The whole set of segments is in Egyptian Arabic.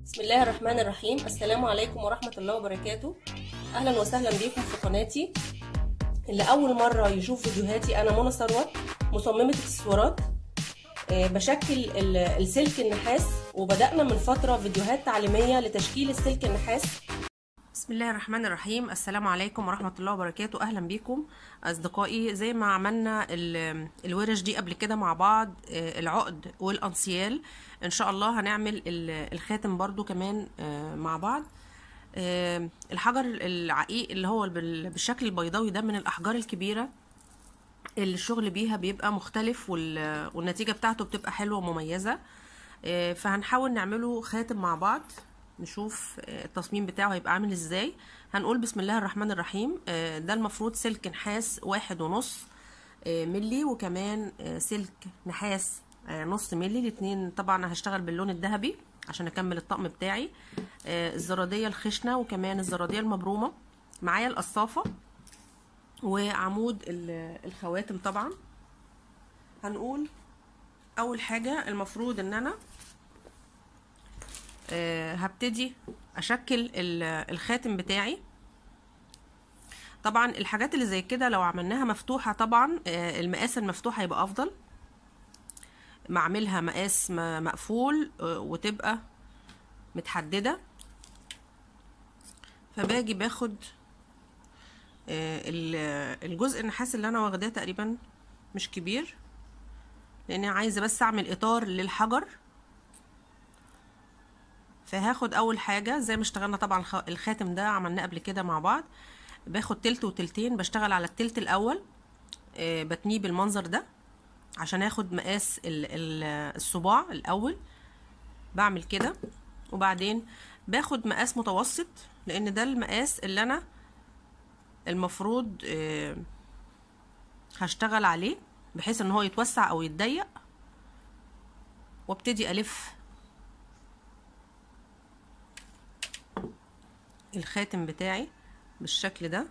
بسم الله الرحمن الرحيم السلام عليكم ورحمة الله وبركاته أهلا وسهلا بكم في قناتي اللي أول مرة يشوف فيديوهاتي أنا منى ثروت مصممة اكسسوارات آه، بشكل ال- السلك النحاس وبدأنا من فترة فيديوهات تعليمية لتشكيل السلك النحاس بسم الله الرحمن الرحيم السلام عليكم ورحمة الله وبركاته أهلا بكم أصدقائي زي ما عملنا ال- الورش دي قبل كده مع بعض آه، العقد والأنسيال إن شاء الله هنعمل ال- الخاتم برضو كمان آه، مع بعض آه، الحجر العقيق اللي هو بال- بالشكل البيضاوي ده من الأحجار الكبيرة اللي الشغل بيها بيبقى مختلف وال- والنتيجة بتاعته بتبقى حلوة ومميزة آه، فهنحاول نعمله خاتم مع بعض نشوف آه، التصميم بتاعه هيبقى عامل ازاي هنقول بسم الله الرحمن الرحيم آه، ده المفروض سلك نحاس واحد ونص آه، ملي وكمان آه، سلك نحاس آه، نص ملي الاتنين طبعا هشتغل باللون الذهبي عشان اكمل الطقم بتاعي آه، الزرادية الخشنة وكمان الزرادية المبرومة معايا القصافة وعمود ال- الخواتم طبعا هنقول اول حاجة المفروض ان انا آه، هبتدي اشكل ال- الخاتم بتاعي طبعا الحاجات اللي زي كده لو عملناها مفتوحة طبعا آه، المقاس المفتوح هيبقى افضل معملها مقاس م- مقفول آه، وتبقى متحددة فباجي باخد آه، ال- الجزء النحاس اللي انا واخداه تقريبا مش كبير لاني عايزه بس اعمل اطار للحجر فهاخد اول حاجه زي ما اشتغلنا طبعا الخ- الخاتم ده عملناه قبل كده مع بعض باخد تلت وتلتين بشتغل على التلت الاول آه، بتنيه بالمنظر ده عشان اخد مقاس ال- ال- الصباع الاول بعمل كده وبعدين باخد مقاس متوسط لان ده المقاس اللي انا المفروض آه، هشتغل عليه بحيث ان هو يتوسع او يتضيق وابتدي الف الخاتم بتاعي بالشكل ده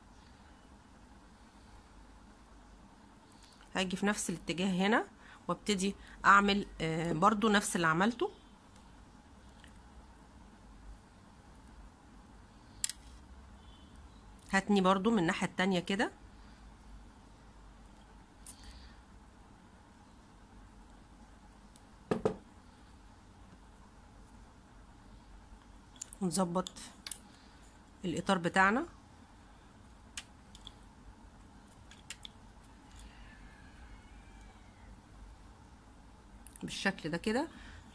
هاجي في نفس الاتجاه هنا وابتدي اعمل آه، برضو نفس اللي عملته هاتني برضو من الناحية التانية كده ونظبط الإطار بتاعنا بالشكل ده كده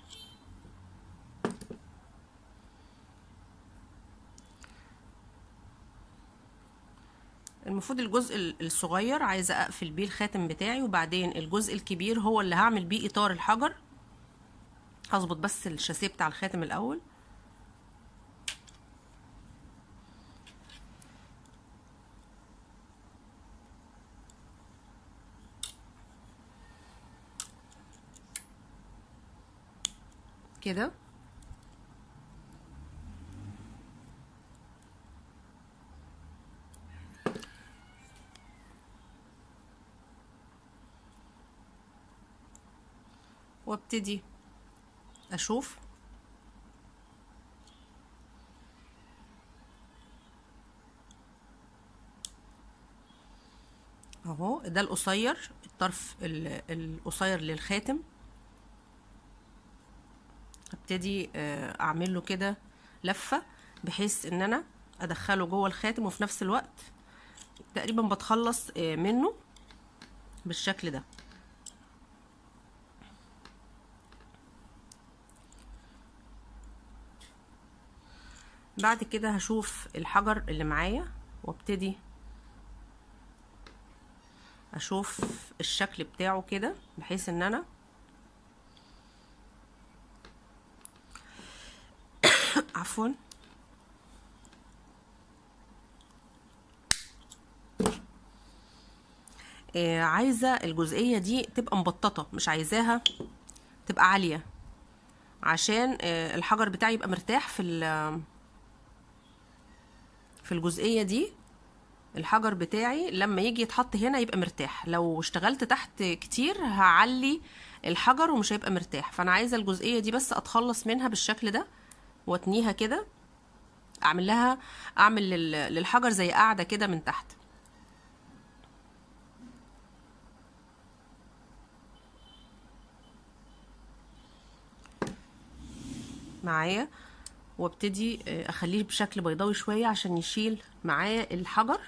المفروض الجزء الصغير عايزه اقفل بيه الخاتم بتاعي وبعدين الجزء الكبير هو اللي هعمل بيه اطار الحجر هظبط بس الشاسيه بتاع الخاتم الاول كده وابتدي اشوف اهو ده القصير الطرف ال- القصير للخاتم ابتدي آه، اعمل له كده لفه بحيث ان انا ادخله جوه الخاتم وفي نفس الوقت تقريبا بتخلص آه، منه بالشكل ده بعد كده هشوف الحجر اللي معايا وابتدي اشوف الشكل بتاعه كده بحيث ان انا عفوا آه عايزه الجزئيه دي تبقى مبططه مش عايزاها تبقى عاليه عشان آه الحجر بتاعي يبقى مرتاح في ال- في الجزئيه دي الحجر بتاعي لما يجي يتحط هنا يبقى مرتاح لو اشتغلت تحت كتير هعلي الحجر ومش هيبقى مرتاح فانا عايزه الجزئيه دي بس اتخلص منها بالشكل ده واتنيها كده اعمل لها اعمل لل- للحجر زي قاعده كده من تحت معايا وابتدي آه، اخليه بشكل بيضاوي شويه عشان يشيل معايا الحجر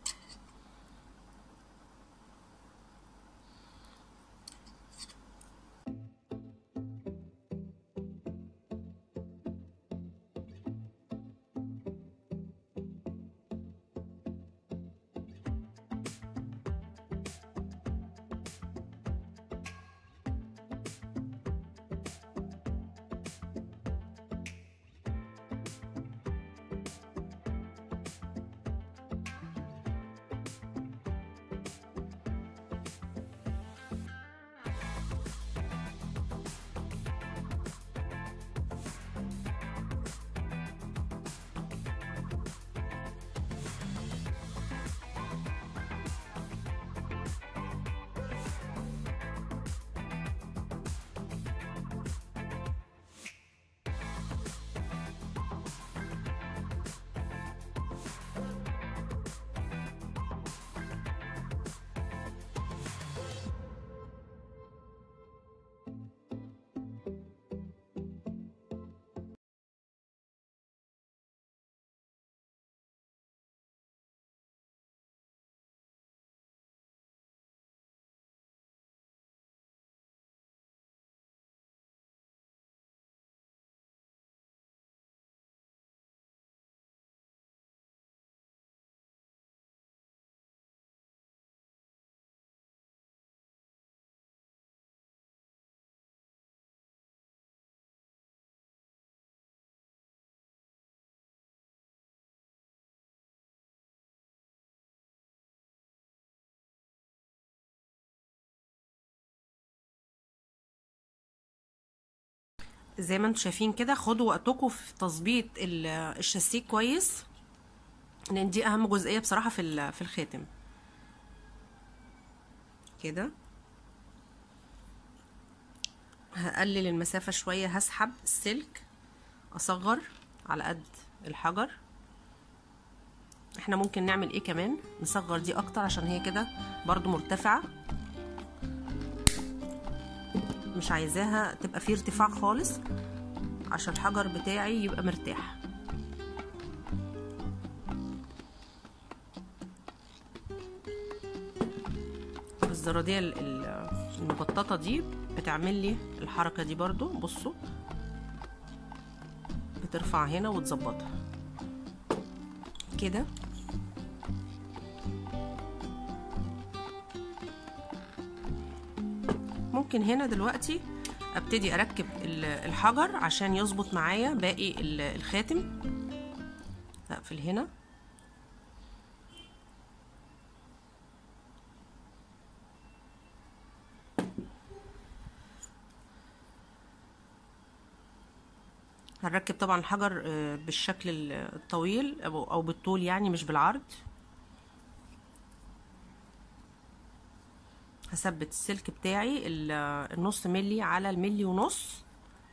زي ما انتم شايفين كده خدوا وقتكم في تظبيط ال- الشاسيه كويس لان دي اهم جزئيه بصراحه في ال- في الخاتم كده هقلل المسافه شويه هسحب السلك اصغر على قد الحجر احنا ممكن نعمل ايه كمان نصغر دي اكتر عشان هي كده برضو مرتفعه مش عايزاها تبقى فيه ارتفاع خالص عشان الحجر بتاعي يبقى مرتاح الزرادية ال- ال- المبططة دي بتعمل لي الحركة دي برضو بصوا بترفع هنا وتظبطها كده ممكن هنا دلوقتي ابتدي اركب ال- الحجر عشان يظبط معايا باقي ال- الخاتم اقفل هنا هنركب طبعا الحجر آه، بالشكل ال- الطويل او أو بالطول يعني مش بالعرض هثبت السلك بتاعي ال- النص ملي على الملي ونص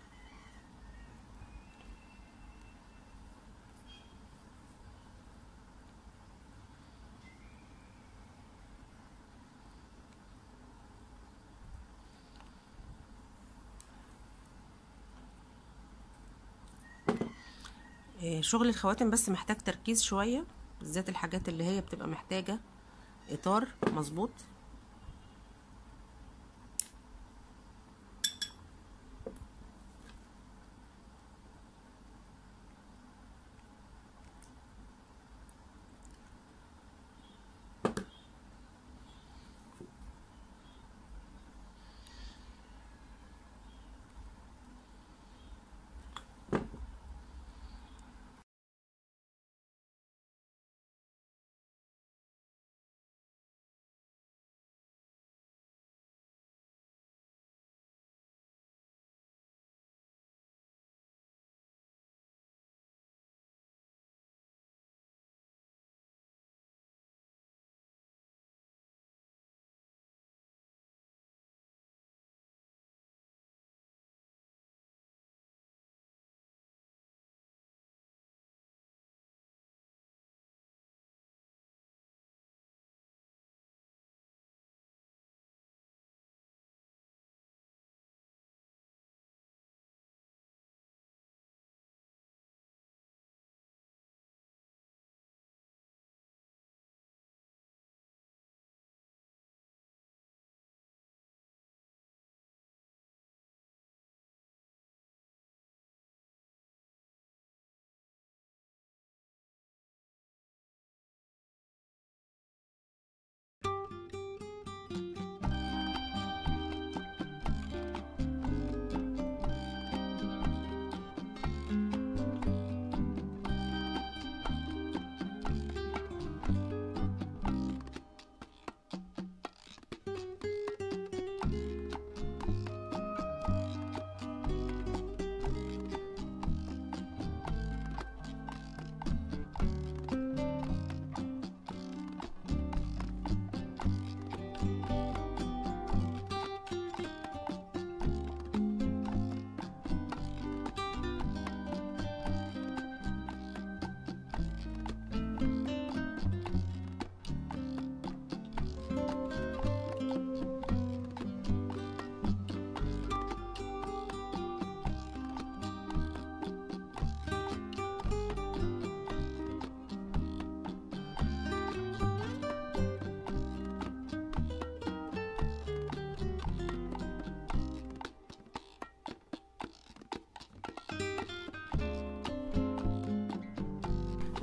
آه، شغل الخواتم بس محتاج تركيز شوية بالذات الحاجات اللي هي بتبقى محتاجة اطار مظبوط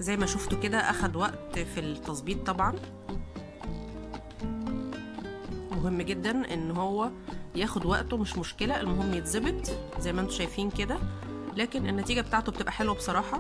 زي ما شفتوا كده اخد وقت في التظبيط طبعا مهم جدا ان هو ياخد وقته مش مشكلة المهم يتظبط زي ما انتم شايفين كده لكن النتيجة بتاعته بتبقى حلوة بصراحة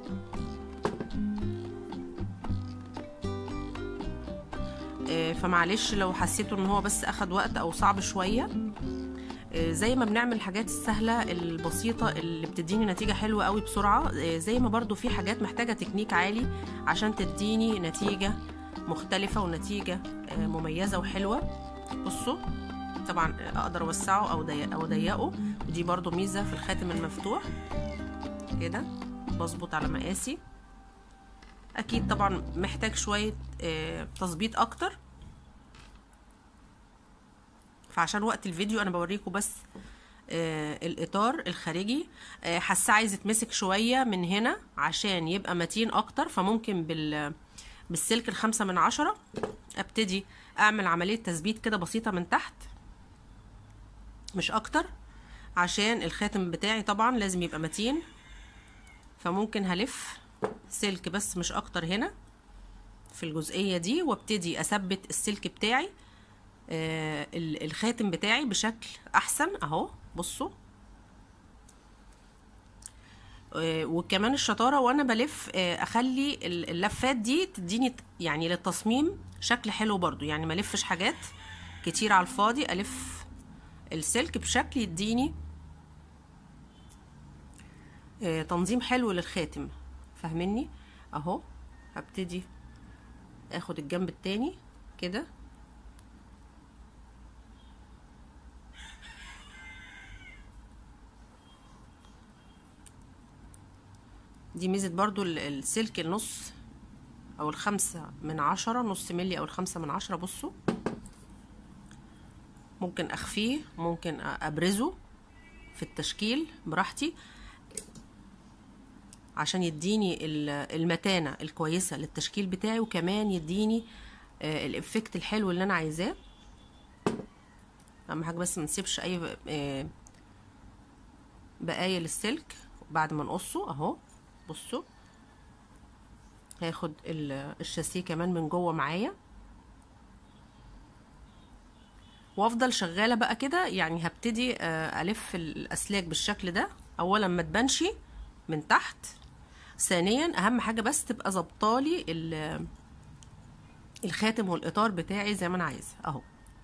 فمعلش لو حسيتوا ان هو بس اخد وقت او صعب شوية زي ما بنعمل الحاجات السهلة البسيطة اللي بتديني نتيجة حلوة قوي بسرعة زي ما برضو في حاجات محتاجة تكنيك عالي عشان تديني نتيجة مختلفة ونتيجة مميزة وحلوة بصوا طبعا اقدر اوسعه او ضيق او اضيقه ودي برضو ميزة في الخاتم المفتوح كده بظبط على مقاسي اكيد طبعا محتاج شوية تظبيط اكتر فعشان وقت الفيديو انا بوريكم بس آه الاطار الخارجي آه حاسه عايز يتمسك شويه من هنا عشان يبقى متين اكتر فممكن بال بالسلك الخمسة من عشرة ابتدي اعمل عملية تثبيت كده بسيطة من تحت مش اكتر عشان الخاتم بتاعي طبعا لازم يبقى متين فممكن هلف سلك بس مش اكتر هنا في الجزئية دي وابتدي اثبت السلك بتاعي آه الخاتم بتاعي بشكل احسن اهو بصوا آه وكمان الشطاره وانا بلف آه اخلي اللفات دي تديني يعني للتصميم شكل حلو برضو يعني ما الفش حاجات كتير على الفاضي الف السلك بشكل يديني تنظيم حلو للخاتم فاهميني اهو هبتدي اخد الجنب التاني كده دي ميزة برضو السلك النص او الخمسة من عشرة نص ملي او الخمسة من عشرة بصوا ممكن اخفيه ممكن ابرزه في التشكيل براحتي عشان يديني المتانة الكويسة للتشكيل بتاعي وكمان يديني الافكت الحلو اللي انا عايزاه اهم حاجة بس منسيبش اي بقايا للسلك بعد ما نقصه اهو بصوا هاخد الشاسيه كمان من جوه معايا وافضل شغاله بقى كده يعني هبتدي الف الاسلاك بالشكل ده اولا ما تبانش من تحت ثانيا اهم حاجه بس تبقى ظبطالي الخاتم والاطار بتاعي زي ما انا عايزه اهو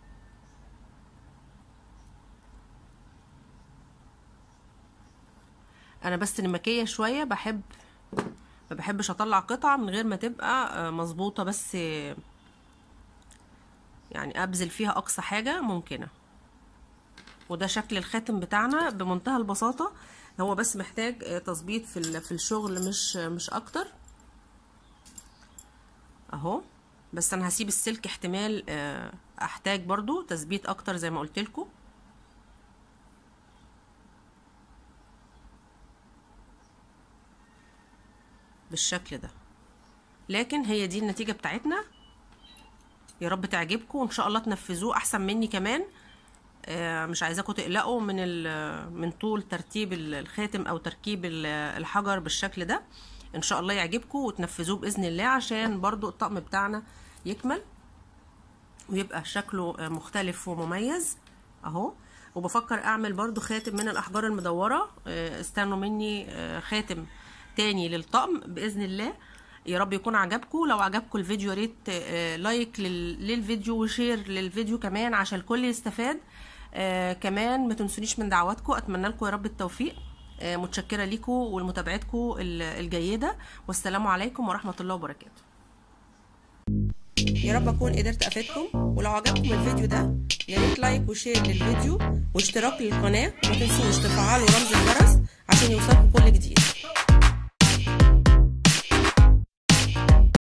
انا بس نمكيه شويه بحب ما بحبش اطلع قطعه من غير ما تبقى مظبوطه بس يعني ابذل فيها اقصى حاجه ممكنه وده شكل الخاتم بتاعنا بمنتهى البساطه هو بس محتاج تظبيط في في الشغل مش مش اكتر اهو بس انا هسيب السلك احتمال احتاج برضو تثبيت اكتر زي ما قلت لكم بالشكل ده لكن هي دي النتيجة بتاعتنا يا رب تعجبكم وان شاء الله تنفذوه احسن مني كمان آه مش عايزاكم تقلقوا من من طول ترتيب الخاتم او تركيب الحجر بالشكل ده ان شاء الله يعجبكم وتنفذوه باذن الله عشان برضو الطقم بتاعنا يكمل ويبقى شكله مختلف ومميز اهو وبفكر اعمل برضو خاتم من الاحجار المدوره آه استنوا مني آه خاتم تاني للطقم باذن الله يا رب يكون عجبكم لو عجبكم الفيديو يا ريت لايك للفيديو وشير للفيديو كمان عشان الكل يستفاد آه كمان ما تنسونيش من دعواتكم اتمنى لكم يا رب التوفيق آه متشكره ليكم ولمتابعتكم الجيده والسلام عليكم ورحمه الله وبركاته يا رب اكون قدرت افيدكم ولو عجبكم الفيديو ده يا ريت لايك وشير للفيديو واشتراك للقناه وما تنسوش تفعلوا رمز الجرس عشان يوصلكم كل جديد